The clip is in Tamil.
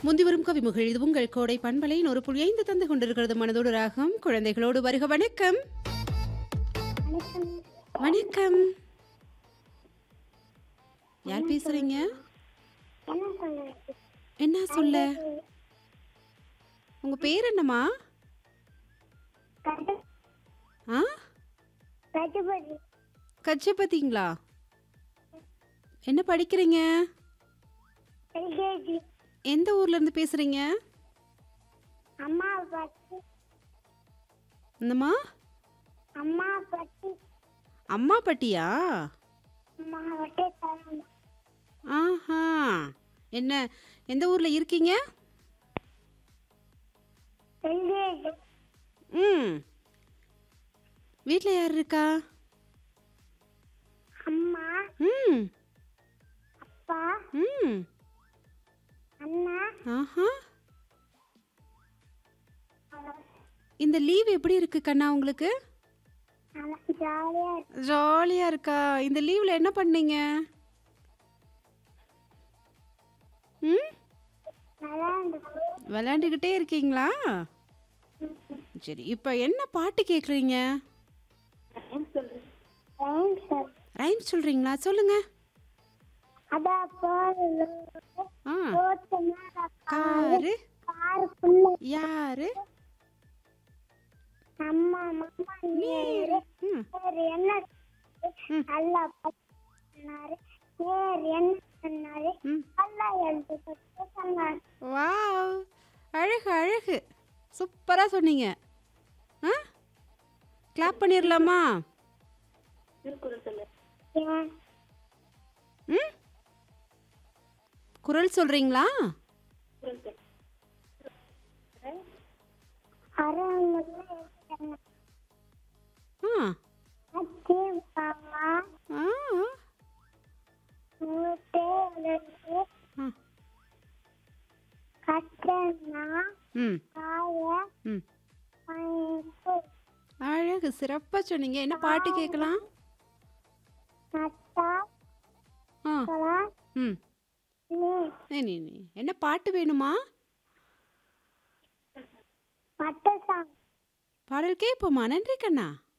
முந்தி வரும் கவிமுகள் இது உங்கள் கோடை பண்பலையின் ஒரு புள்ளி ஐந்து தந்து கொண்டிருக்கிறது மனதோடு ராகம் குழந்தைகளோடு வருக வணக்கம் வணக்கம் வணக்கம் யார் பேசுறீங்க என்ன சொல்லுங்க என்ன சொல்ல உங்க பேர் என்னம்மா கட்டு ஆ கட்டுப்படி கச்சபதிங்களா என்ன படிக்கிறீங்க எல்கேஜி எந்த ஊர்ல இருந்து பேசுறீங்க அம்மா பட்டி என்னம்மா அம்மா பட்டி அம்மா பட்டியா அம்மா வட்டை தரணும் ஆஹா என்ன எந்த ஊர்ல இருக்கீங்க எல்கேஜி ம் வீட்டில் யார் இருக்கா அம்மா ம் அப்பா ம் அண்ணா ஆஹா இந்த லீவ் எப்படி இருக்கு கண்ணா உங்களுக்கு நல்லா ஜாலியா இருக்கு ஜாலியா இருக்கா இந்த லீவ்ல என்ன பண்ணீங்க ம் நல்லா இருந்துச்சு விளையாண்டுக்கிட்டே இருக்கீங்களா சரி இப்போ என்ன பாட்டு கேட்குறீங்க ரைம் சார் ரைம் சொல்றீங்களா சொல்லுங்க அதான் போறது ஆ ரோட்டு மேல காரு காருக்குள்ள யாரு அம்மா மாமா நீர் ம் பேர் என்ன நல்லா பண்ணாரு பேர் என்ன சொன்னாரு ம் நல்லா எழுதி கொடுத்து சொன்னாரு வாவ் அழகு அழகு சூப்பராக சொன்னீங்க ஆ கிளாப் பண்ணிடலாமா ஏன் ம் குரல் சொல்கிறீங்களா அரவங்க ஆ அச்சி மாமா ஆ மூட்டை உலர்த்து ஆ. கட்டணா ம் காய ம் வாங்கிட்டு அழகு சிறப்பாக சொன்னீங்க என்ன பாட்டு கேட்கலாம் நட்டா ஆ கொலா ம் நீ நீ நீ நீ என்ன பாட்டு வேணுமா மட்டசாங் பாடல் கேட்போமா நன்றி கண்ணா